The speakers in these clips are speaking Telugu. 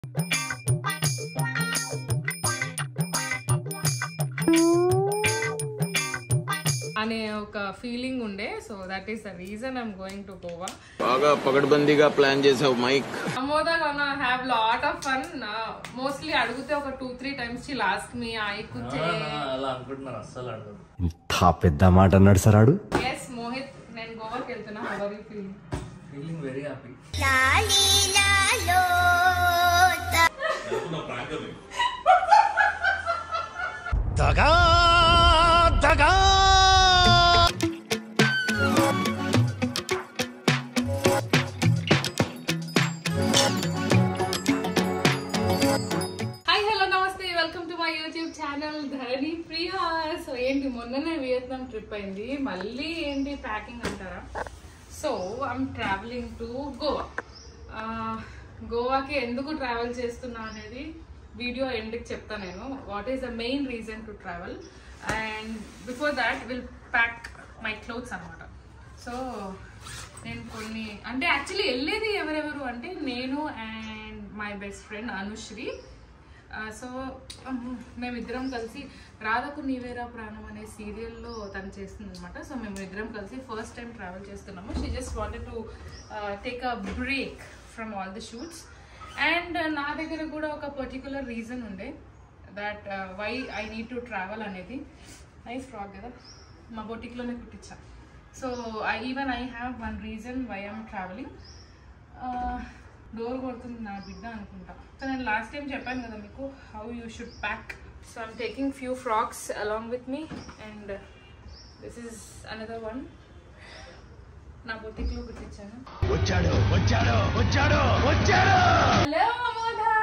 అనే ఒక ఫీలింగ్ ఉండే so that is the reason I'm going to Goa బాగా పకడ్బందీగా ప్లాన్ చేసావు మైక్ Amoda gonna have lot of fun mostly అడిగితే ఒక two three times she lost me I కుచే అలా అనుకుంటున్నాను అస్సలు అనుకోను ఇంత పెద్ద మాట అన్నాడు సార్ ఆడు ఎస్ మోహిత్ నేను గోవాకి వెళ్తున్నా how are you feeling feeling very happy hi hello నమస్తే welcome to my YouTube channel Dharani Priya so ఏంటి మొన్ననే వియత్నాం ట్రిప్ అయింది మళ్ళీ ఏంటి ప్యాకింగ్ అంటారా so I'm travelling to Goa గోవాకి ఎందుకు ట్రావెల్ చేస్తున్నా అనేది వీడియో ఎండ్కి చెప్తా నేను what is the main reason to travel and before that will pack my clothes అనమాట సో నేను కొన్ని అంటే యాక్చువల్లీ వెళ్ళేది ఎవరెవరు అంటే నేను and my best friend Anushree so మేమిద్దరం కలిసి రాధకు నీవేరా ప్రాణం అనే సీరియల్లో తను చేస్తుంది అనమాట సో మేము ఇద్దరం కలిసి ఫస్ట్ టైం ట్రావెల్ చేస్తున్నాము she just wanted to take a break from all the shoots and నా దగ్గర కూడా ఒక పర్టికులర్ రీజన్ ఉండే that why I need to travel అనేది నైస్ ఫ్రాక్ కదా మా బొటిక్లోనే కుట్టించా so I even I have one reason why I'm travelling door కొడుతుంది నా బిడ్డ అనుకుంటా సో నేను లాస్ట్ టైం చెప్పాను కదా మీకు how you should pack so I'm taking few frocks along with me and this is another one నా బొటిక్లో కుట్టించాను వచ్చాడు వచ్చాడు వచ్చాడు వచ్చాడు హలో అమోధా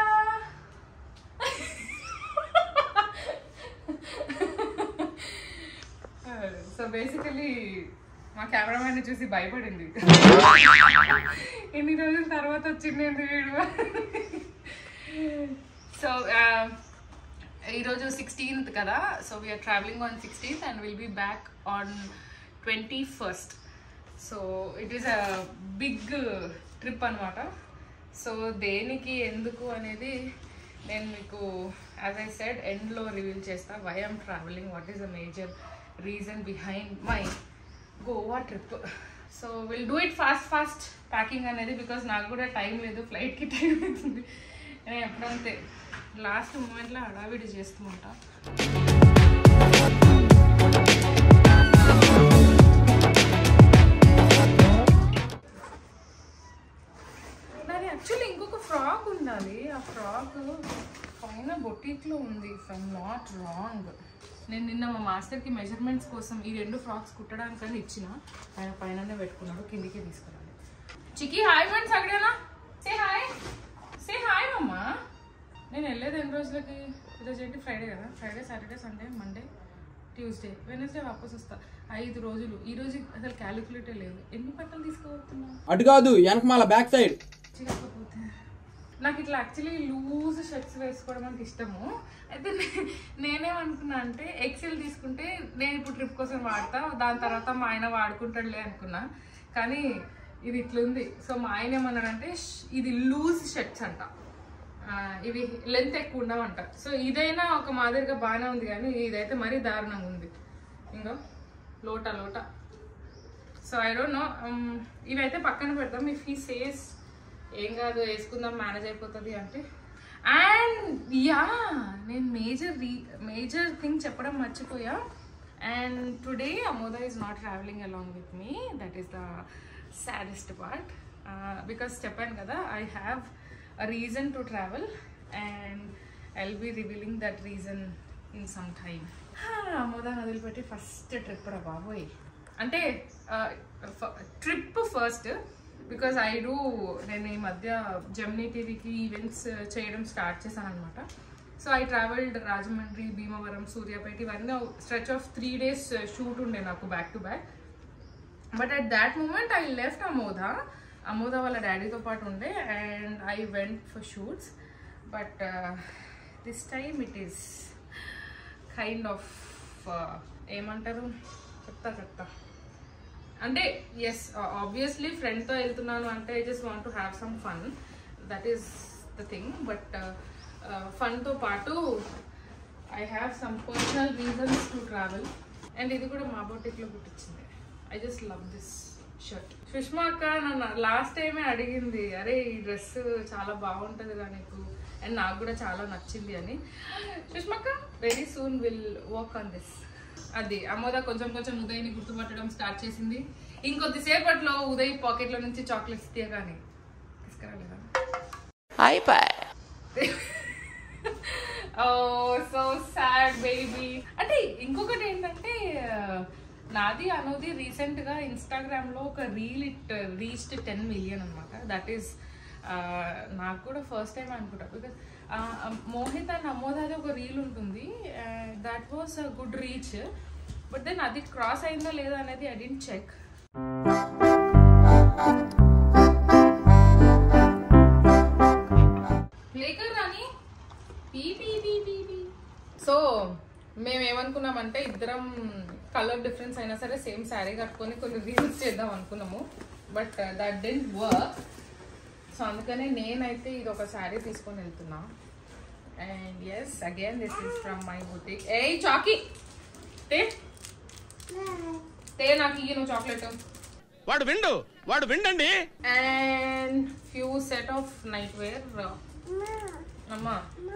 సో బేసికలీ మా కెమెరామ్యాన్ చూసి భయపడింది ఎన్ని రోజుల తర్వాత వచ్చింది ఏంటి వీడు సో ఈరోజు సిక్స్టీన్త్ కదా so we're travelling on sixteenth and will be back on twenty first so it is a big trip అనమాట సో దేనికి ఎందుకు అనేది నేను మీకు యాజ్ ఐ సెడ్ ఎండ్లో రివీల్ చేస్తా why am travelling what is the major reason behind my Goa trip so will do it fast fast packing అనేది బికాస్ నాకు కూడా టైం లేదు ఫ్లైట్కి టైం అవుతుంది నేను ఎప్పుడంతే లాస్ట్ మూమెంట్లో హడావిడి చేస్తూ ఉంటా నాది యాక్చువల్లీ ఇంకొక ఫ్రాక్ ఉండాలి ఆ ఫ్రాక్ పైన బొటీక్లో ఉంది ఇఫ్ ఐమ్ నాట్ రాంగ్ నేను నిన్న మా మాస్టర్కి మెజర్మెంట్స్ కోసం ఈ రెండు ఫ్రాక్స్ కుట్టడానికని ఇచ్చిన ఆయన పైననే పెట్టుకున్నాడు కిందికి తీసుకురాలి చికి హాయ్ ఫ్రెండ్స్ అక్కడేనా సే హాయ్ సే హాయ్ మమ్మా నేను వెళ్ళేది ఎన్ని రోజులకి ఈరోజు ఏంటి ఫ్రైడే కదా Friday Saturday Sunday Monday Tuesday Wednesday వాపస్ వస్తా ఐదు రోజులు ఈ రోజు అసలు క్యాలిక్యులేటే లేదు ఎన్ని బట్టలు తీసుకోబోతున్నా అటు కాదు వెనకమాల బ్యాక్ సైడ్ చిరకపోతే నాకు ఇట్లా యాక్చువల్లీ లూజ్ షర్ట్స్ వేసుకోవడం అంటే ఇష్టము అయితే నే- నేనేమనుకున్నా అంటే ఎక్సెల్ తీసుకుంటే నేను ఇప్పుడు ట్రిప్ కోసం వాడతా దాని తర్వాత మా ఆయన వాడుకుంటాడులే అనుకున్నా కానీ ఇది ఇట్లుంది సో మా ఆయన ఏమన్నాడంటే "ష్, ఇది లూజ్ షర్ట్స్ అంట ఆ, ఇవి లెంత్ ఎక్కువ ఉండవంట సో ఇదైనా ఒక మాదిరిగా బాగానే ఉంది కానీ ఇదైతే మరీ దారుణంగా ఉంది ఇంకో లోట లోట సో ఐ డోంట్ నో ఇవైతే పక్కన పెడతాం ఇఫ్ ఈ సేస్ ఏం కాదు వేసుకుందాం మేనేజ్ అయిపోతుంది అంటే అండ్ యా నేను మేజర్ రీ మేజర్ థింగ్ చెప్పడం మర్చిపోయా and today Amoda is not travelling along with me that is the saddest part because చెప్పాను కదా I have a reason to travel and I'll be revealing that reason in some time అమోదాన్ని వదిలిపెట్టి ఫస్ట్ ట్రిప్ రా బాబోయ్ అంటే trip first because I do నేను ఈ మధ్య జమ్నీ టీవీకి ఈవెంట్స్ చేయడం స్టార్ట్ చేశాను అనమాట so I travelled Rajahmundry Bhimavaram Suryapet ఇవన్నీ stretch of three days shoot ఉండే నాకు back to back but at that moment I left Amoda Amoda వాళ్ళ డాడీతో పాటు ఉండే and I went for shoots but this time it is kind of ఏమంటారు చెప్తా చెప్తా అంటే ఎస్ ఆబ్వియస్లీ ఫ్రెండ్తో వెళ్తున్నాను అంటే I just want to have some fun that is the thing but ఫన్తో పాటు I have some personal reasons to travel and ఇది కూడా మా బొటిక్లో కుట్టించింది I just love this shirt Sushma అక్క నన్ను లాస్ట్ టైమే అడిగింది అరే ఈ డ్రెస్ చాలా బాగుంటుంది కదా నీకు అండ్ నాకు కూడా చాలా నచ్చింది అని సుష్మా అక్క very soon will work on this అది అమ్మోద కొంచెం కొంచెం ఉదయ్ని గుర్తుపట్టడం స్టార్ట్ చేసింది ఇంకొద్దిసేపట్లో ఉదయ్ పాకెట్లో నుంచి చాక్లెట్స్ తీయగానే తీసుకురాలేదా ఓ సో సాడ్ బేబీ అంటే ఇంకొకటి ఏంటంటే నాది అనుది రీసెంట్ గా ఇన్స్టాగ్రామ్ లో ఒక reel it reached ten million అనమాట దట్ ఈస్ నాకు కూడా ఫస్ట్ టైం అనుకుంటా బికాస్ మోహిత్ అండ్ అమోదాది ఒక రీల్ ఉంటుంది that was a good reach but then అది క్రాస్ అయిందా లేదా అనేది ఐ డెంట్ చెక్ లేకర్ రాని పీ పీ పీ పీ పీ సో మేము ఏమనుకున్నామంటే ఇద్దరం కలర్ డిఫరెన్స్ అయినా సరే సేమ్ శారీ కట్టుకొని కొన్ని రీల్స్ చేద్దాం అనుకున్నాము but that didn't work so అందుకనే నేనైతే ఇది ఒక శారీ తీసుకొని వెళ్తున్నా and yes again this is from my boutique ఏ చాకీ తే తే నాకు ఇయ్యి నువ్వు చాక్లెట్ వాడు విండు వాడు విండండి and few set of night wear అమ్మా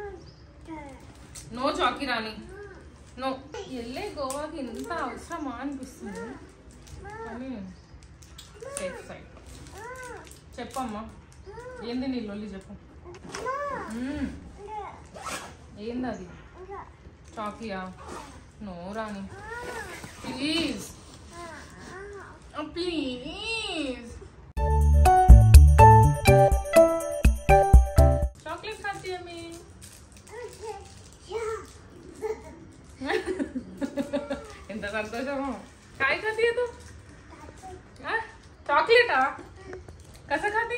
నో చాకీ రాని నో వెళ్ళే గోవాకి ఇంత అవసరమా అనిపిస్తుంది కానీ సేఫ్ సైడ్ చెప్పమ్మా ఏంది నీ లొల్లి చెప్పు మ్మ్. ఏంది అది చాకీయా నో రాని ప్లీజ్ ప్లీజ్ చాక్లెట్ खाती है मैं ఎంత సంతోషము काय खाती है तू చాక్లెటా కస खाती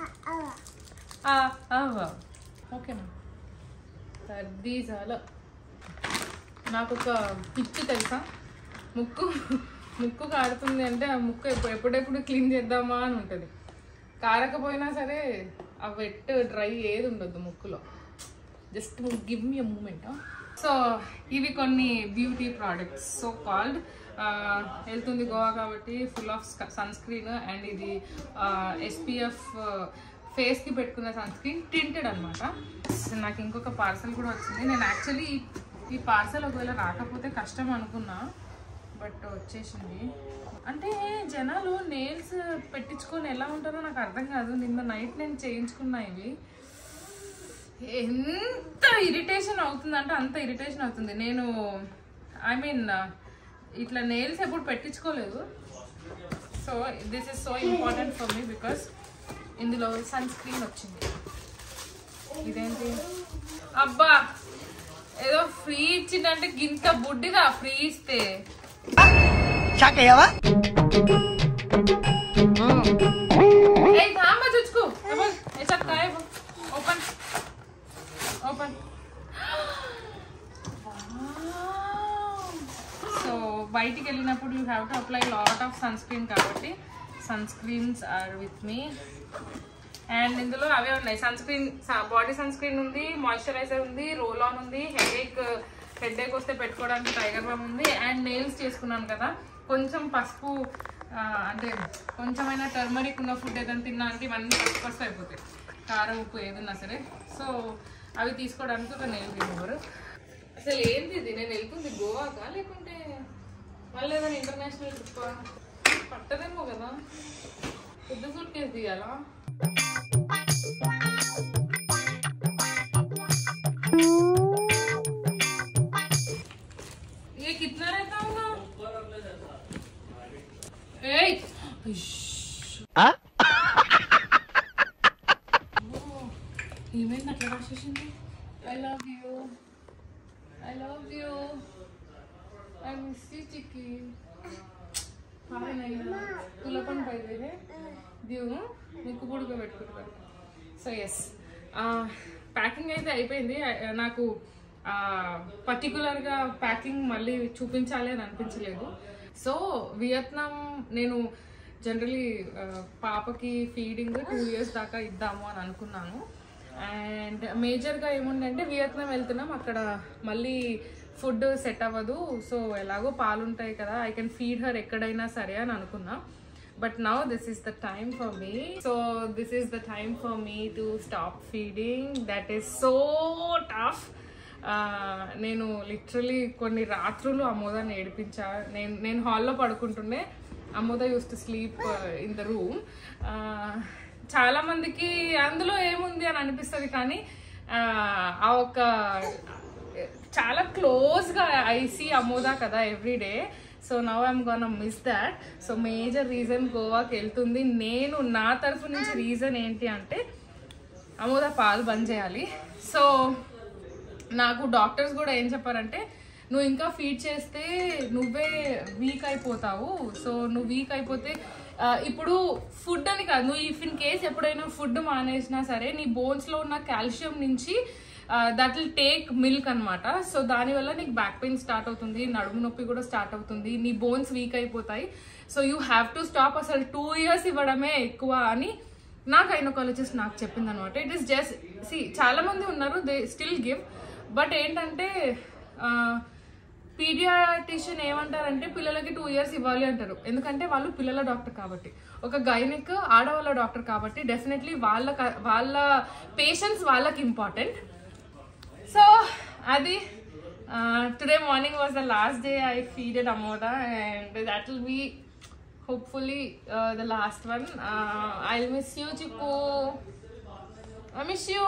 ఓకేనా సర్ది చాలా నాకు ఒక పిచ్చి తెలుసా ముక్కు ముక్కు కారుతుంది అంటే ఆ ముక్కు ఎప్పుడు ఎప్పుడెప్పుడు క్లీన్ చేద్దామా అని ఉంటుంది కారకపోయినా సరే ఆ వెట్ డ్రై ఏది ఉండొద్దు ముక్కులో just give me moment so ఇవి కొన్ని బ్యూటీ ప్రోడక్ట్స్ సో కాల్డ్ వెళ్తుంది గోవా కాబట్టి full of sunscreen and ఇది ఎస్పీఎఫ్ ఫేస్కి పెట్టుకున్న సన్ స్క్రీన్ టింటెడ్ అనమాట నాకు ఇంకొక పార్సల్ కూడా వచ్చింది నేను యాక్చువల్లీ ఈ పార్సల్ ఒకవేళ రాకపోతే కష్టం అనుకున్నా బట్ వచ్చేసింది అంటే జనాలు నెయిల్స్ పెట్టించుకొని ఎలా ఉంటారో నాకు అర్థం కాదు నిన్న నైట్ నేను చేయించుకున్నా ఇవి ఎంత ఇరిటేషన్ అవుతుందంటే అంత ఇరిటేషన్ అవుతుంది నేను ఐ మీన్ ఇట్లా నెయిల్స్ ఎప్పుడు పెట్టించుకోలేదు so this is so important for me because ఇందులో సన్ స్క్రీన్ వచ్చింది ఇదేంటి అబ్బా ఏదో ఫ్రీ ఇచ్చిందంటే గింత బుడ్డిగా ఫ్రీ ఇస్తే ए थांब बस उसको ये बोल ऐसा क्या है वो ओपन ओपन సో బయటికి వెళ్ళినప్పుడు you have to apply lot of sunscreen కాబట్టి sunscreens are with me and ఇందులో అవే ఉన్నాయి sunscreen body sunscreen ఉంది మాయిశ్చరైజర్ ఉంది రోల్ ఆన్ ఉంది హెడ్ ఏక్ హెడ్ ఏక్ వస్తే పెట్టుకోవడానికి టైగర్ బామ్ ఉంది అండ్ నెయిల్స్ చేసుకున్నాను కదా కొంచెం పసుపు ఆ, అంటే కొంచెమైనా టర్మరిక్ ఉన్న ఫుడ్ ఏదైనా తిన్నా అంటే ఇవన్నీ పసుపు పసుపు అయిపోతాయి కారం ఉప్పు ఏదన్నా సరే సో అవి తీసుకోవడానికి ఒక నెయిల్ రిమూవర్ అసలు ఏంది ఇది నేను వెళ్తుంది గోవాకా లేకుంటే మళ్ళీ ఏదైనా ఇంటర్నేషనల్ ట్రిప్ పట్టదేమో కదా పెద్ద సూట్ కేసు తీయాలా ये कितना रहता होगा ए ఏమైంది అట్లా రాసేసింది I love you I love you I miss you చిక్కి तुला पण पाहिजे हे देऊ ముక్కు పొడుగు పెట్టుకుంటారు సో ఎస్ ప్యాకింగ్ అయితే అయిపోయింది ఆ, నాకు పర్టికులర్గా ప్యాకింగ్ మళ్ళీ చూపించాలి అని అనిపించలేదు సో వియత్నాం నేను జనరలీ పాపకి ఫీడింగ్ టూ ఇయర్స్ దాకా ఇద్దాము అని అనుకున్నాను అండ్ మేజర్గా ఏముందంటే వియత్నాం వెళ్తున్నాం అక్కడ మళ్ళీ ఫుడ్ సెట్ అవ్వదు సో ఎలాగో పాలు ఉంటాయి కదా ఐ కెన్ ఫీడ్ హర్ ఎక్కడైనా సరే అని అనుకున్నా but now this is the time for me so this is the time for me to stop feeding that is so tough నేను లిటరలీ కొన్ని రాత్రులు అమోదాన్ని ఏడిపించా నేను నేను హాల్లో పడుకుంటుండే Amoda used to sleep in the room చాలా మందికి అందులో ఏముంది అని అనిపిస్తుంది కానీ ఆ, ఆ ఒక చాలా క్లోజ్గా ఐసీ అమోదా కదా everyday so now I'm gonna miss that so major reason గోవాకి వెళ్తుంది నేను నా తరఫు నుంచి రీజన్ ఏంటి అంటే అమోద పాలు బంద్ చేయాలి సో నాకు డాక్టర్స్ కూడా ఏం చెప్పారంటే నువ్వు ఇంకా ఫీడ్ చేస్తే నువ్వే వీక్ అయిపోతావు సో నువ్వు వీక్ అయిపోతే ఆ, ఇప్పుడు ఫుడ్ అని కాదు నువ్వు ఇఫ్ ఇన్ కేస్ ఎప్పుడైనా ఫుడ్ మానేసినా సరే నీ బోన్స్లో ఉన్న కాల్షియం నుంచి దట్ విల్ టేక్ మిల్క్ అనమాట సో దానివల్ల నీకు బ్యాక్ పెయిన్ స్టార్ట్ అవుతుంది నడుము నొప్పి కూడా స్టార్ట్ అవుతుంది నీ బోన్స్ వీక్ అయిపోతాయి so you have to stop అసలు టూ ఇయర్స్ ఇవ్వడమే ఎక్కువ అని నా గైనకాలజిస్ట్ నాకు చెప్పింది అనమాట ఇట్ ఈస్ జస్ట్ సి చాలా మంది ఉన్నారు దే స్టిల్ గివ్ బట్ ఏంటంటే పీడియాటిషియన్ ఏమంటారంటే పిల్లలకి టూ ఇయర్స్ ఇవ్వాలి అంటారు ఎందుకంటే వాళ్ళు పిల్లల డాక్టర్ కాబట్టి ఒక గైనిక్ ఆడవాళ్ళ డాక్టర్ కాబట్టి డెఫినెట్లీ వాళ్ళ క- వాళ్ళ పేషెంట్స్ వాళ్ళకి ఇంపార్టెంట్ సో అది today morning was the last day I fed Amoda and that will be hopefully uh, the last one. Uh, I'll miss you, Chiku. I miss you.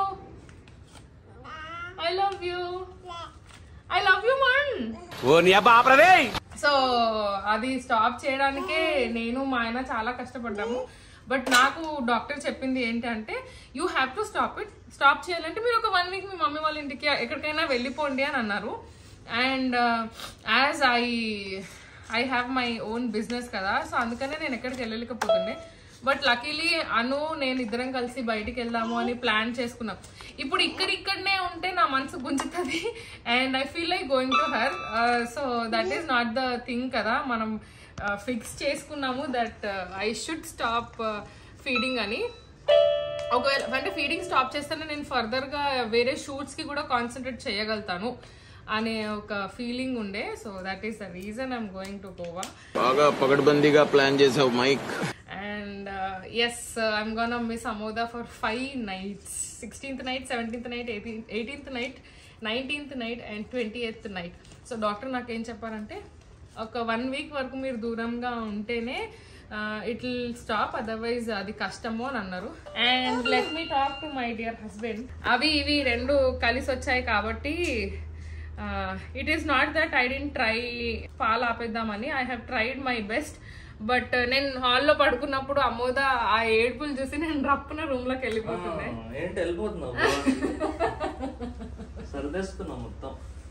I love you. I love you, man. ఓ నీ అబ్బా ఆపరదే సో అది స్టాప్ చేయడానికే నేను మా ఆయన చాలా కష్టపడ్డాము బట్ నాకు డాక్టర్ చెప్పింది ఏంటంటే you have to stop it stop చేయాలంటే మీరు ఒక వన్ వీక్ మీ మమ్మీ వాళ్ళ ఇంటికి ఎక్కడికైనా వెళ్ళిపోండి అని అన్నారు and as I I have my own business కదా సో అందుకనే నేను ఎక్కడికి వెళ్ళలేకపోతుండే బట్ లకీలీ అను నేను ఇద్దరం కలిసి బయటికి వెళ్దాము అని ప్లాన్ చేసుకున్నాం ఇప్పుడు ఇక్కడిక్కడనే ఉంటే నా మనసు గుంజుతుంది and I feel like going to her so that is not the thing కదా మనం ఫిక్స్ చేసుకున్నాము that I should stop feeding అని ఒకవేళ అంటే ఫీడింగ్ స్టాప్ చేస్తేనే నేను ఫర్దర్గా వేరే షూట్స్కి కూడా కాన్సన్ట్రేట్ చేయగలుగుతాను అనే ఒక ఫీలింగ్ ఉండే so that is the reason I'm going to Goa బాగా పగడ్బందీగా ప్లాన్ చేసావు mic and uh, yes uh, i'm gonna miss amoda for five nights 16th night 17th night 18th, 18th night 19th night and 20th night so doctor నాకు ఏం చెప్పారంటే ఒక వన్ వీక్ వరకు మీరు దూరంగా ఉంటేనే ఇట్ విల్ స్టాప్ అదర్వైజ్ అది కష్టము అని అన్నారు and let me talk to my dear husband అవి ఇవి రెండు కలిసి వచ్చాయి కాబట్టి it is not that I didn't try పాలు ఆపేద్దామని I have tried my best but నేను హాల్లో పడుకున్నప్పుడు అమ్మోద ఆ ఏడుపులు చూసి నేను రప్పున రూమ్ లోకి వెళ్ళిపోతుండే ఏంటి వెళ్ళిపోతున్నావు సరిదేసుకున్నావు మొత్తం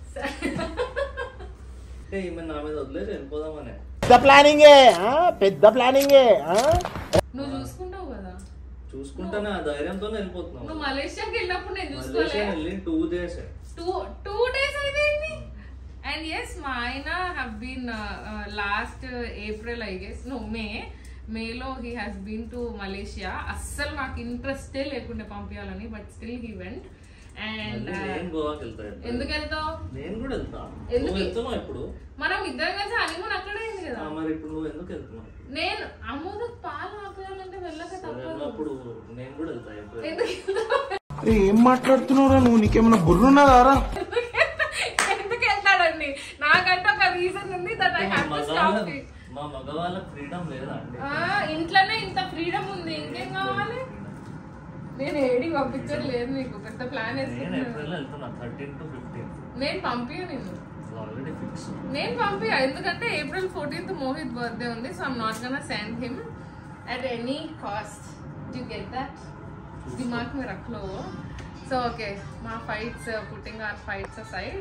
ఏ ఈమె నా మీద వదిలేసి వెళ్ళిపోదామనే పెద్ద ప్లానింగే ఆ? పెద్ద ప్లానింగే ఆ? నువ్వు చూసుకుంటావు కదా చూసుకుంటానే ఆ ధైర్యంతోనే వెళ్ళిపోతున్నావు నువ్వు మలేషియాకి వెళ్ళినప్పుడు నేను మలేషియా చూసుకోలే వెళ్ళి two days two two days అయిపోయింది అండ్ ఎస్ మా ఆయన have been last April I guess no May మేలో he has been to Malaysia అస్సలు నాకు ఇంట్రెస్టే లేకుండే పంపించాలని but still he went and నేను గోవాకి వెళ్తా ఇప్పుడు. ఎందుకు వెళ్తావు నేను కూడా వెళ్తా ఎందుకు? నువ్వు వెళ్తున్నావు ఇప్పుడు మనం ఇద్దరం కలిసి హనీమూన్ అక్కడే అయింది కదా ఆ, మరి ఇప్పుడు నువ్వు ఎందుకు వెళ్తున్నావు నేను అమ్మోదు పాలు ఆపేయాలంటే వెళ్ళక తప్పదు వెళ్ళినప్పుడు నేను కూడా వెళ్తా ఎప్పుడు ఎందుకు వెళ్తావు? అరే ఏం మాట్లాడుతున్నావురా నువ్వు నీకేమైనా బుర్రున్నదారా ఎందుకు వెళ్తాడండి నాకంటే ఒక రీజన్ ఉంది that I have to stop మగవాళ్ళ మా మగవాళ్ళకి ఫ్రీడమ్ లేదా అండి ఇంట్లోనే ఇంత ఫ్రీడమ్ ఉంది ఇంకేం కావాలి నేను ఏడి పంపించట్లేదు నీకు పెద్ద ప్లాన్ నేను వేసుకున్నాను ఏప్రిల్ వెళ్తున్నా థర్టీన్ టు ఫిఫ్టీన్ నేను పంపియ నిన్ను ఆల్రెడీ ఫిక్స్ నేను పంపియ ఎందుకంటే ఏప్రిల్ ఫోర్టీన్త్ మోహిత్ బర్త్డే ఉంది so I'm not gonna send him at any cost you get that దిమాగ్ में रख लो సో ఓకే మా fights putting or fights side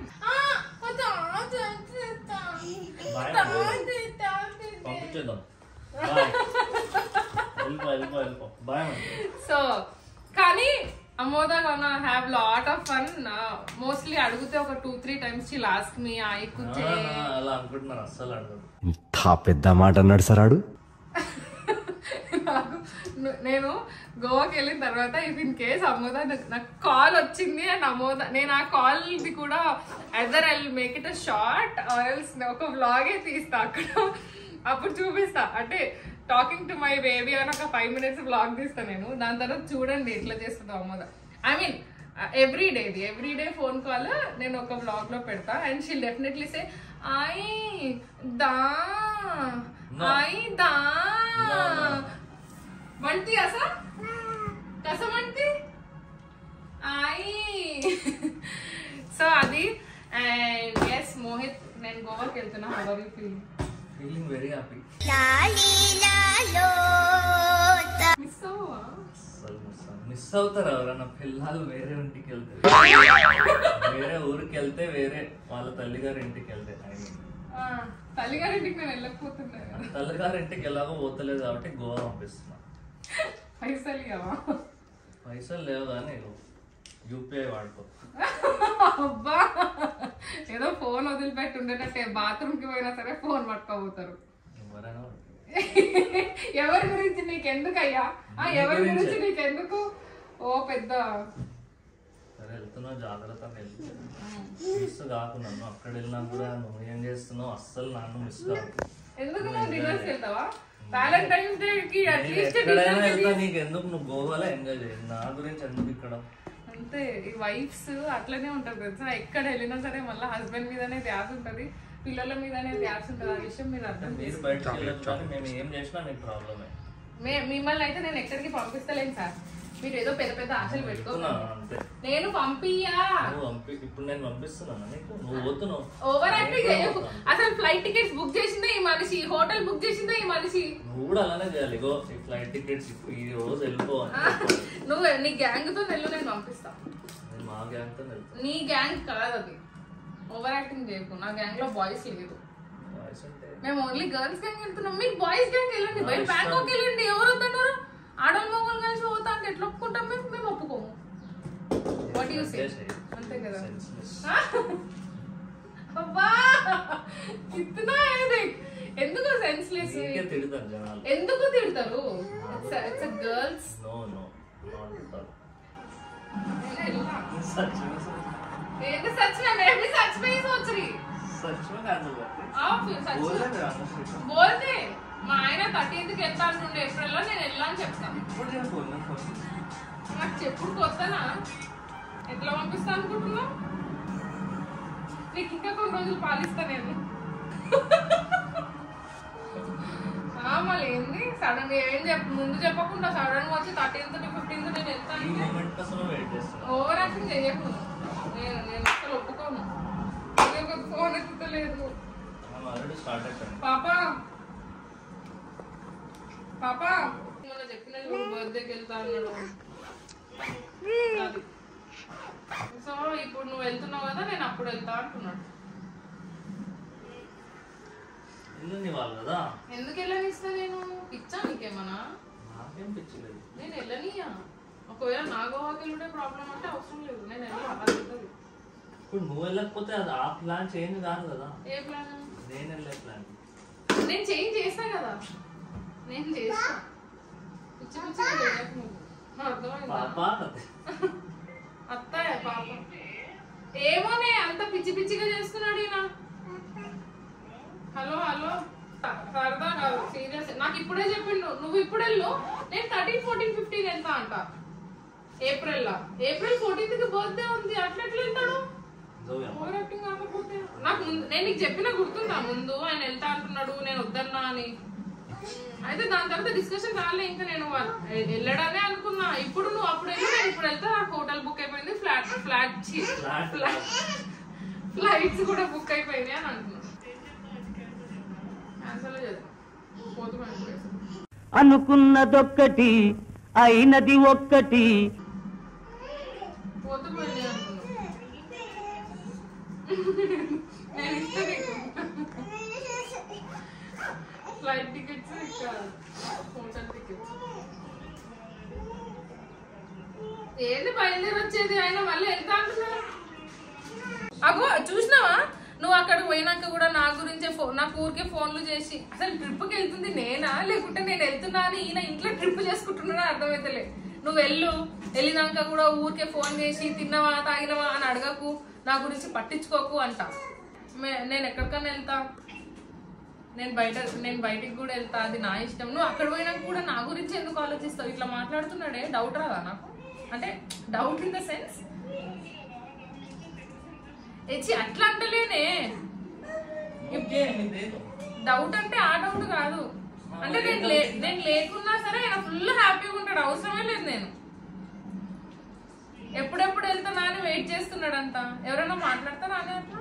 పంపించేద్దాం బాయ్ వెళ్ళిపో వెళ్ళిపో వెళ్ళిపో బాయ్ మరి సో కానీ Amoda gonna have lot of fun mostly అడిగితే ఒక two three times she lost me I కుచ్చే ఆ, అలా అనుకుంటున్నారు అస్సలు అడగదు ఇంత పెద్ద మాట అన్నాడు సార్ ఆడు నాకు ను- నేను గోవాకి వెళ్ళిన తర్వాత ఇఫ్ ఇన్ కేస్ అమ్మోద నాకు కాల్ వచ్చింది అండ్ అమ్మోద నేను ఆ కాల్ ది కూడా either I make it a short or else ఒక వ్లాగే తీస్తా అక్కడ అప్పుడు చూపిస్తా అంటే టాకింగ్ టు మై బేబీ అని ఒక ఫైవ్ మినిట్స్ వ్లాగ్ తీస్తా నేను దాని తర్వాత చూడండి ఎట్లా చేస్తుందో అమ్మోద ఐ మీన్ ఎవ్రీ డేది ఎవ్రీ డే ఫోన్ కాల్ నేను ఒక వ్లాగ్ లో పెడతా and she'll definitely say I దా No. ఐ దా No, no. म्हणती असं कसं म्हणती आई సో అది అండ్ ఎస్ మోహిత్ నేను గోవాకి వెళ్తున్నా how are you feeling feeling very happy miss అవ్వా అసలు మిస్ అవ్వ- మిస్ అవుతారు ఎవరన్నా పిల్లలు వేరే ఇంటికి వెళ్తే వేరే ఊరికి వెళ్తే వేరే వాళ్ళ తల్లిగారి ఇంటికి వెళ్తే ఐ మీన్ ఆ, తల్లిగారింటికి నేను వెళ్ళకపోతున్నా కదా తల్లిగారి ఇంటికి ఎలాగో పోతలేదు కాబట్టి గోవా పంపిస్తున్నా పైసలు ఇవ్వవా పైసలు లేవు కానీ యూపీఐ వాడుకో అబ్బా ఏదో ఫోన్ వదిలిపెట్టి ఉండేటట్టే బాత్రూమ్ కి పోయినా సరే ఫోన్ పట్టుకోబోతారు ఎవరైనా వాడుకో. ఎవరి గురించి నీకెందుకయ్యా ఆ, నీ ఎవరి గురించే. గురించి నీకెందుకు ఓ పెద్ద సరే వెళ్తున్నావు జాగ్రత్తగా వెళ్తే మిస్ కాకు నన్ను అక్కడ వెళ్ళినా కూడా నువ్వు ఏం చేస్తున్నావు అస్సలు నన్ను మిస్ కాకు ఎందుకు నువ్వు డిన్నర్స్ వెళ్తావా వ్యాలంటైన్స్ డే కి నేను అట్లీస్ట్ ఎక్కడైనా వెళ్తా నీకు ఎందుకు నువ్వు గోవాలో ఎంజాయ్ చేయి నా గురించి ఎందుకు ఇక్కడ అంతే ఈ వైఫ్స్ అట్లనే ఉంటారు తెలుసా ఎక్కడ వెళ్ళినా సరే మళ్ళీ హస్బెండ్ మీదనే ధ్యాస ఉంటది పిల్లల మీదనే ధ్యాస ఉంటది ఆ విషయం మీరు అర్థం మీరు బయటకు వెళ్ళొచ్చు కానీ మేము ఏం చేసినా మీకు ప్రాబ్లమే మే మిమ్మల్ని అయితే నేను ఎక్కడికి పంపిస్తలేను సార్ మీరు ఏదో పెద్ద పెద్ద ఆశలు పెట్టుకో చెప్తున్నాను అంతే నేను పంపియ్యా నువ్వు పంపి ఇప్పుడు నేను పంపిస్తున్నాను నీకు నువ్వు పోతున్నావు ఓవర్ యాక్టింగ్ చేయకు అసలు ఫ్లైట్ టికెట్స్ బుక్ చేసిందే ఈ మనిషి హోటల్ బుక్ చేసిందే ఈ మనిషి నువ్వు కూడా అలానే చేయాలి ఇగో ఈ ఫ్లైట్ టికెట్స్ ఇప్పుడు ఈ రోజు వెళ్ళిపో అని ఆ, నువ్వు నీ గ్యాంగ్ తో నెల్లు నేను పంపిస్తా నేను మా గ్యాంగ్తో వెళ్తాను నీ గ్యాంగ్ కాదు అది ఓవర్ యాక్టింగ్ చేయకు నా గ్యాంగ్ లో బాయ్స్ లేదు వాయిస్ అంటే మేము ఓన్లీ గర్ల్స్ గ్యాంగ్ వెళ్తున్నాం మీరు బాయ్స్ గ్యాంగ్ వెళ్ళండి నా బయట ఇష్టం. బ్యాంకాక్ వెళ్ళండి ఎవరు వద్దన్నారు ఆడవాళ్ళు మొగలు కలిసి పోతా అంటే ఎట్లా ఒప్పుకుంటాం మేము మేము ఒప్పుకోము వాట్ యూ సే చేసేయ్. అంతే కదా Senseless. అబ్బా ఇత్తనా ఏది ఎందుకు సెన్స్లెస్ నీకే తిడతారు జనాలు ఎందుకు తిడతారు it's girls no no not ఏంటి సచ్ में मैं भी सच में ही सोच रही सच में कैंसिल करते आप सच बोल में रहे थे బోల్తే మా ఆయన థర్టీన్త్ కి వెళ్తా అంటుండే ఏప్రిల్ లో నేను వెళ్ళా అని చెప్తాను ఇప్పుడు నేను बोलना फोन నాకు చెప్పుడు కొత్తనా ఎట్లా పంపిస్తా అనుకుంటున్నావు నీకు ఇంకా కొన్ని రోజులు పాలిస్తా నేను ఆ, మళ్ళీ ఏంది సడన్ ఏం చెప్ప ముందు చెప్పకుండా సడన్ గా వచ్చి థర్టీన్త్ ఫిఫ్టీన్త్ నేను వెళ్తా ఈ అంటే మూమెంట్ కోసం వెయిట్ చేస్తున్నా ఓవర్ యాక్టింగ్ చేయకు నేను నేను అసలు ఒప్పుకోను ఒక ఫోన్ ఎత్తుతలేదు మనం ఆల్రెడీ స్టార్ట్ అయిపోయింది పాప పాప మొన్న చెప్పిన చూడు బర్త్డేకి వెళ్తా అన్నాడు అది. సో ఇప్పుడు నువ్వు వెళ్తున్నావు కదా నేను అప్పుడు వెళ్తా అంటున్నాడు ఇల్లు వాళ్ళు కదా ఎందుకు వెళ్ళనిస్తా నేను పిచ్చా నీకేమన్నా నాకేం పిచ్చలేదు నేను వెళ్ళనియా ఒకవేళ నా గోవాకి వెళ్ళే ప్రాబ్లం అంటే అవసరం లేదు నేను వెళ్ళా అది ఉంటుంది. ఇప్పుడు నువ్వు వెళ్ళకపోతే అది ఆ ప్లాన్ చేంజ్ కాదు కదా ఏ ప్లాన్ నేను వెళ్ళే ప్లాన్ నేను చేంజ్ చేస్తా కదా నేను చేస్తా పిచ్చి పిచ్చిగా చేయకు నువ్వు అర్థమైందా పాప అత్తయ్య పాపం ఏమోనే అంత పిచ్చి పిచ్చిగా చేస్తున్నాడు ఈయన హలో హలో సరదా కాదు సీరియస్ నాకు ఇప్పుడే చెప్పిండు నువ్వు ఇప్పుడు వెళ్ళు నేను థర్టీన్ ఫోర్టీన్ ఫిఫ్టీన్ వెళ్తా అంట ఏప్రిల్ లా ఏప్రిల్ ఫోర్టీన్త్ కి బర్త్డే ఉంది అట్లా ఎట్లా వెళ్తాడు ఓవర్ యాక్టింగ్ కాకపోతే నాకు ముందు నేను నీకు చెప్పిన గుర్తుందా ముందు ఆయన వెళ్తా అంటున్నాడు నేను వద్దన్నా అని అయితే దాని తర్వాత డిస్కషన్ రాలే ఇంకా నేను వా- వెళ్ళడానే అనుకున్నా ఇప్పుడు నువ్వు అప్పుడు వెళ్ళి నేను ఇప్పుడు వెళ్తా నాకు హోటల్ బుక్ అయిపోయింది ఫ్లాట్ ఫ్లాట్ Flat. ఫ్లైట్స్ కూడా బుక్ అయిపోయినాయి అని అంటున్నా క్యాన్సల్ చేద్దాం పోతున్నాను ఇప్పుడు. అనుకున్నదొక్కటి అయినది ఒక్కటి పోతే పోయింది అనుకున్నా నేను ఇస్తా నీకు ఫ్లైట్ టికెట్స్ ఇంకా హోటల్ టికెట్స్ ఏంది బయలుదేరి వచ్చేది ఆయన మళ్ళీ వెళ్తా అంటున్నాడు అగో చూసినావా నువ్వు అక్కడ పోయినాక కూడా నా గురించే ఫోన్ నాకు ఊరికే ఫోన్లు చేసి అసలు ట్రిప్కి వెళ్తుంది నేనా లేకుంటే నేను వెళ్తున్నా అని ఈయన ఇంట్లో ట్రిప్ చేసుకుంటున్నా అర్థమైతలే నువ్వు వెళ్ళు వెళ్ళినాక కూడా ఊరికే ఫోన్ చేసి తిన్నావా తాగినవా అని అడగకు నా గురించి పట్టించుకోకు అంట మే- నేను ఎక్కడికన్నా వెళ్తా నేను బయట నేను బయటికి కూడా వెళ్తా అది నా ఇష్టం నువ్వు అక్కడ పోయినాక కూడా నా గురించి ఎందుకు ఆలోచిస్తావు ఇట్లా మాట్లాడుతున్నాడే డౌట్ రాదా నాకు అంటే డౌట్ ఇన్ ద సెన్స్ ఏచి అట్లా అంటలేనే డౌట్ అంటే ఆ డౌట్ కాదు అంటే నేను లే నేను లేకున్నా సరే ఆయన ఫుల్ హ్యాపీగా ఉంటాడు అవసరమే లేదు నేను ఎప్పుడెప్పుడు వెళ్తానా అని వెయిట్ చేస్తున్నాడంట ఎవరైనా మాట్లాడతారా అని అట్లా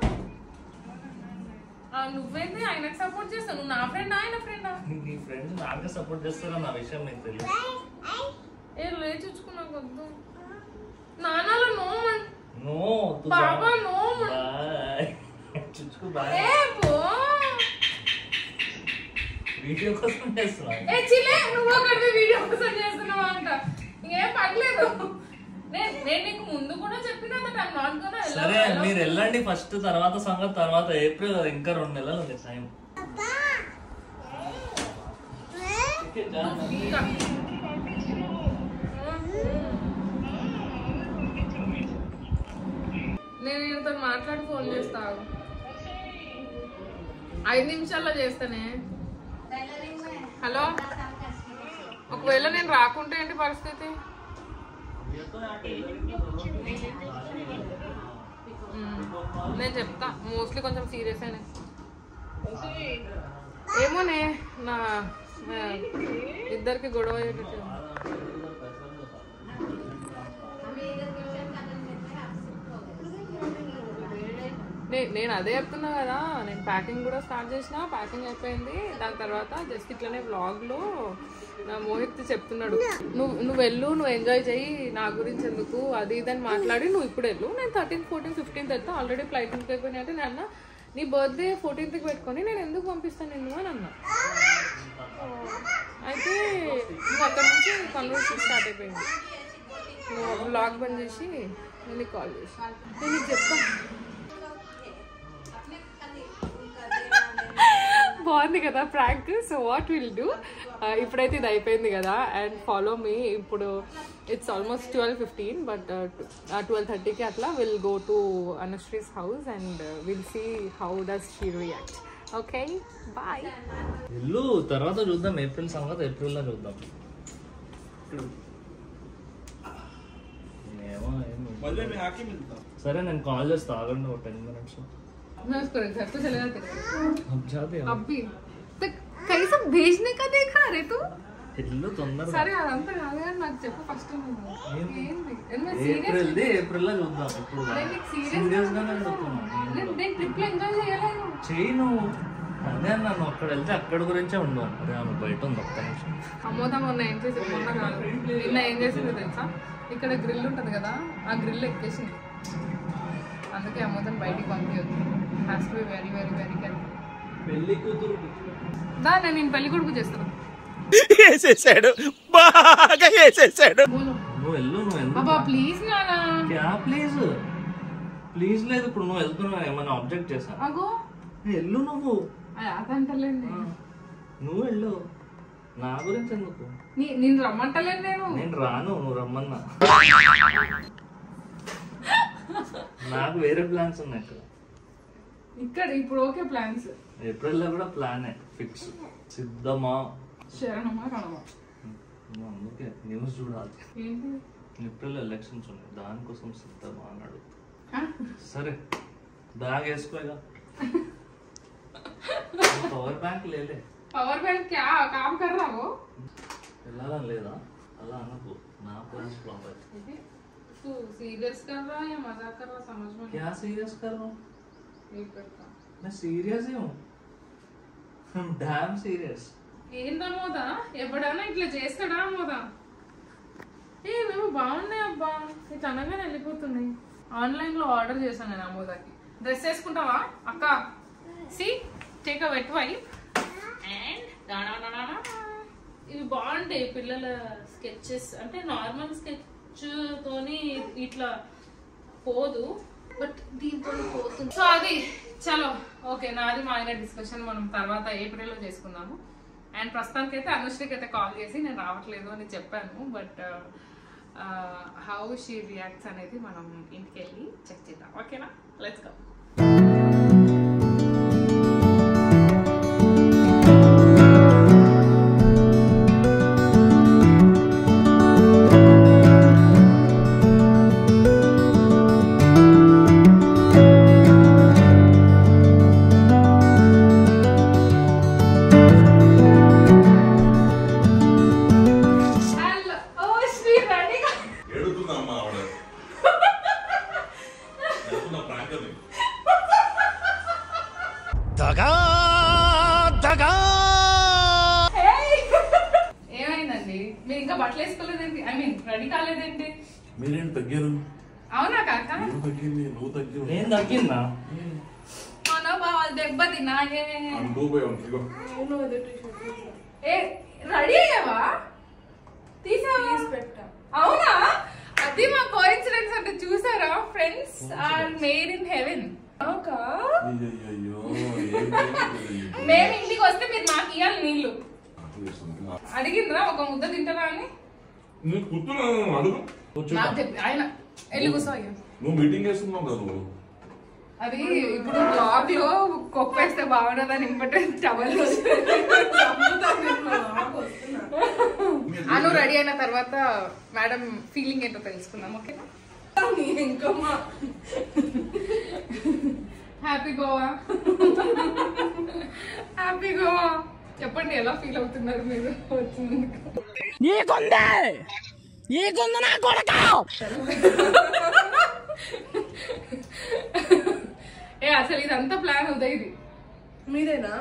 ఆ, నువ్వేంది ఆయనకు సపోర్ట్ చేస్తావు నువ్వు నా ఫ్రెండ్ ఆయన ఫ్రెండా నీ ఫ్రెండ్స్ నాకు సపోర్ట్ చేస్తారో నా విషయం నీకు తెలియదు ఏ లేచుకున్నా వద్దు నాన్నలో నో మన్ నో బాబా నో మన్ బాయ్ చుచ్చుకు బాయ్ ఏ పో వీడియో కోసం చేస్తున్నా ఏ చిలే నువ్వు ఒకటి వీడియో కోసం చేస్తున్నావా అంట ఇంకేం పర్లేదు నేను నేను నీకు ముందు కూడా చెప్పిన దట్ ఐమ్ నాట్ గోనా సరే మీరు వెళ్ళండి ఫస్ట్ తర్వాత సంగతి తర్వాత ఏప్రిల్ అది ఇంకా రెండు నెలలు ఉంది టైం నేను ఈయనతో మాట్లాడి ఫోన్ చేస్తాను ఐదు నిమిషాల్లో చేస్తానే హలో ఒకవేళ నేను రాకుంటే ఏంటి పరిస్థితి మ్మ్. నేను చెప్తా మోస్ట్లీ కొంచెం సీరియస్ అయినా ఏమోనే నా నా ఇద్దరికి గొడవ అయ్యేటట్టు నే- నేను అదే చెప్తున్నా కదా నేను ప్యాకింగ్ కూడా స్టార్ట్ చేసిన ప్యాకింగ్ అయిపోయింది దాని తర్వాత జస్ట్ ఇట్లనే వ్లాగ్ లో నా మోహిత్ చెప్తున్నాడు నువ్వు నువ్వు వెళ్ళు నువ్వు ఎంజాయ్ చెయ్యి నా గురించి ఎందుకు అది ఇది అని మాట్లాడి నువ్వు ఇప్పుడు వెళ్ళు నేను థర్టీన్త్ ఫోర్టీన్త్ ఫిఫ్టీన్త్ వెళ్తా ఆల్రెడీ ఫ్లైట్ బుక్ అయిపోయినాయి అంటే నేను అన్న నీ బర్త్డే ఫోర్టీన్త్కి పెట్టుకొని నేను ఎందుకు పంపిస్తాను నిన్ను అని అన్నా అయితే నువ్వు అక్కడ నుంచి కన్వర్సేషన్ స్టార్ట్ అయిపోయింది నువ్వు బ్లాగ్ బంద్ చేసి నేను నీకు కాల్ చేసి నేను నీకు చెప్తాను బాగుంది కదా prank so what will do ఇప్పుడైతే ఇది అయిపోయింది కదా అండ్ ఫాలో మీ ఇప్పుడు it's almost twelve fifteen but twelve థర్టీకి అట్లా విల్ గో టు అనుశ్రీస్ house and will see how does she react okay bye వెళ్ళు తర్వాత చూద్దాం ఏప్రిల్ సంగతి ఏప్రిల్లో చూద్దాం ఏమో ఏమో. సరే నేను కాల్ చేస్తా ఆగండి ఒక టెన్ మినిట్స్ नमस्कार घर तो चले जाते अब जाते हो अब भी तो कैसा भेजने का देखा रे तू ఇల్లు తొందరగా సరే అదంతా కాదు కానీ నాకు చెప్పు ఫస్ట్ ఏంది ఎందుకు సీరియస్ ఏప్రిల్ ది ఏప్రిల్ లో చూద్దాం ఇప్పుడు నేను నీకు serious సీరియస్ గానే చెప్తున్నా నేను నేను ట్రిప్ లో ఎంజాయ్ చేయలేదు చెయ్యి నువ్వు అదే నన్ను అక్కడ వెళ్తే అక్కడ గురించే ఉండు అరే ఆమె బయట ఉంది ఒక్క నిమిషం అమ్మోదా మొన్న ఏం చేసి మొన్న కాదు నిన్న ఏం చేసిందో తెలుసా ఇక్కడ గ్రిల్ ఉంటది కదా ఆ గ్రిల్ ఎక్కేసింది అందుకే అమ్మోదని బయటికి పంపించదు has to be very very very careful పెళ్లి కూతురు దా నేను నేను పెళ్లి కొడుకు చేస్తాను వేసేసాడు బాగా వేసేసాడు బోలో నువ్వు వెళ్ళు నువ్వు ఎందుకు బాబా ప్లీజ్ నానా క్యా ప్లీజ్ ప్లీజ్ లేదు ఇప్పుడు నువ్వు వెళ్తున్నావు ఏమైనా ఆబ్జెక్ట్ చేశా అగో వెళ్ళు నువ్వు అదంటలేదు నువ్వు వెళ్ళు నా గురించి ఎందుకు నీ- నేను రమ్మంటలేదు నేను నేను రాను నువ్వు రమ్మన్నా నాకు వేరే ప్లాన్స్ ఉన్నాయి ఇక్కడ ఇక్కడ ఇప్పుడు ఓకే ప్లాన్స్ ఏప్రిల్లో కూడా ప్లానే ఫిక్స్ సిద్ధమా శరణమా రణమా నువ్వు అందుకే న్యూస్ చూడాలి ఏంటి ఏప్రిల్ ఎలక్షన్స్ ఉన్నాయి దానికోసం సిద్ధమా అన్నాడు ఆ? సరే బ్యాగ్ వేసుకోగా పవర్ బ్యాంక్ లేలే పవర్ बैंक क्या काम कर रहा वो వెళ్ళాలని లేదా అలా అనకు నా ప్లాన్స్ ఫ్లాప్ ఇది तू सीरियस कर रहा है या मजाक कर रहा समझ में क्या सीरियस कर रहा हूँ नहीं करता मैं सीरियस ही हूँ डैम सीरियस ఏందా మోదా ఎప్పుడైనా ఇట్లా చేస్తాడా మోదా ఏ మేము బాగున్నాయి అబ్బా ఇట్లా అనగానే వెళ్ళిపోతున్నాయి ఆన్లైన్ లో ఆర్డర్ చేశాను నేను అమోదాకి డ్రెస్ వేసుకుంటావా అక్క see take a wet wipe and ఇవి బాగుంటాయి పిల్లల స్కెచెస్ అంటే నార్మల్ స్కెచ్ తోని ఇట్లా పోదు బట్ దీంతో పోతుంది సో అది చలో ఓకే నాది మా ఆయన డిస్కషన్ మనం తర్వాత ఏప్రిల్లో చేసుకుందాము అండ్ ప్రస్తుతానికి అయితే అనుశ్రీకి అయితే కాల్ చేసి నేను రావట్లేదు అని చెప్పాను బట్ హౌ షీ రియాక్ట్స్ అనేది మనం ఇంటికి వెళ్ళి చెక్ చేద్దాం ఓకేనా let's go hello oh Shri రెడీగా ఏడుతుందమ్మా ఆవిడ ఏడుతున్న ప్రాంకని ఏమైందండి మీరు ఇంకా బట్టలు వేసుకోలేదేంటి ఐ మీన్ రెడీ కాలేదేంటి మీరేం తగ్గారు అవునా కాక నువ్వు తగ్గింది నువ్వు తగ్గి నేను తగ్గిందా మనోభావాలు దెబ్బతిన్నాయే పోయావు ఇగో ఏ రెడీ అయ్యావా తీసావా అవునా అది మా కోఇన్సిడెన్స్ అంటే చూసారా friends are made in heaven అయ్యయ్యో మేము ఇంటికి వస్తే మీరు మాకు ఇవ్వాలి నీళ్ళు అడిగిండ్రా ఒక ముద్ద తింటారా అని నువ్వు కూర్చున్నాను అడుగు నాకు చెప్పి ఆయన వెళ్ళి కూర్చో అయ్యో నువ్వు మీటింగ్ వేస్తున్నావు కదా నువ్వు అది ఇప్పుడు బ్లాగ్ లో కొప్పేస్తే బాగుండదని ఇంపార్టెంట్ టవల్ అను రెడీ అయిన తర్వాత మేడం ఫీలింగ్ ఏంటో తెలుసుకుందాం ఓకేనా హ్యాపీ గోవా హ్యాపీ గోవా చెప్పండి ఎలా ఫీల్ అవుతున్నారు మీరు వచ్చినందుకు నీకుంది నీకుంది నా కొడక ఏ అసలు ఇదంతా ప్లాన్ ఉదయది మీరేనా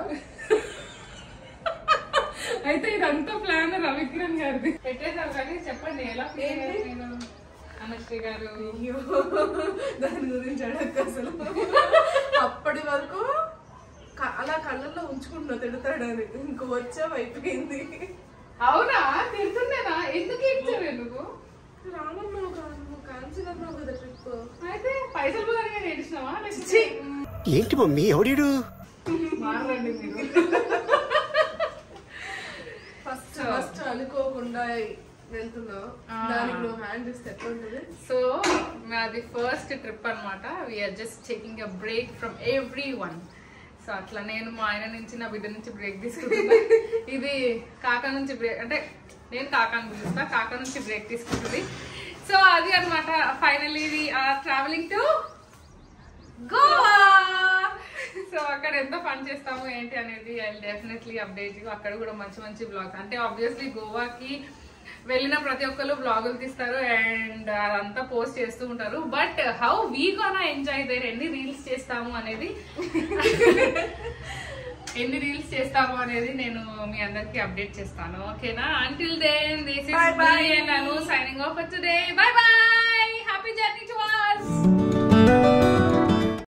అయితే ఇదంతా ప్లాన్ రవికిరణ్ గారిది పెట్టేశారు కానీ చెప్పండి ఎలా ఫీల్ అయ్యారు నేను అనుశ్రీ గారు అయ్యో దాని గురించి అడగ అసలు అప్పటి వరకు క- అలా కళ్ళల్లో ఉంచుకుంటున్నా తిడతాడని ఇంక వచ్చావు అయిపోయింది అవునా తిడుతుండేనా ఎందుకు ఇచ్చారు ఎందుకు రామన్నావు కాదు నువ్వు క్యాన్సిల్ అన్నావు కదా ట్రిప్ అయితే పైసలు పోదానిగా నేర్చినావా లేకపోతే ఏంటి మమ్మీ ఎవడీడు మారండి మీరు ఫస్ట్ ఫస్ట్ అనుకోకుండా వెళ్తున్నావు దానికి నువ్వు హ్యాండ్ ఇస్తే ఎట్లా ఉంటుంది సో మాది ఫస్ట్ ట్రిప్ అనమాట we're just taking a break from every one so అట్లా నేను మా ఆయన నుంచి నా బిడ్డ నుంచి బ్రేక్ తీసుకుంటున్నా ఇది కాకా నుంచి బ్రేక్ అంటే నేను కాకాని పిలుస్తా కాకా నుంచి బ్రేక్ తీసుకుంటుంది సో అది అనమాట finally we are travelling to Goa so అక్కడ ఎంత ఫన్ చేస్తాము ఏంటి అనేది ఐ డెఫినెట్లీ అప్డేట్ అక్కడ కూడా మంచి మంచి బ్లాగ్స్ అంటే ఆబ్వియస్లీ గోవాకి వెళ్ళిన ప్రతి ఒక్కరు బ్లాగులు తీస్తారు అండ్ అదంతా పోస్ట్ చేస్తూ ఉంటారు but how we gonna enjoy there ఎన్ని రీల్స్ చేస్తాము అనేది ఎన్ని రీల్స్ చేస్తాము అనేది నేను మీ అందరికి అప్డేట్ చేస్తాను ఓకేనా until then this is bye and Anu signing off today bye by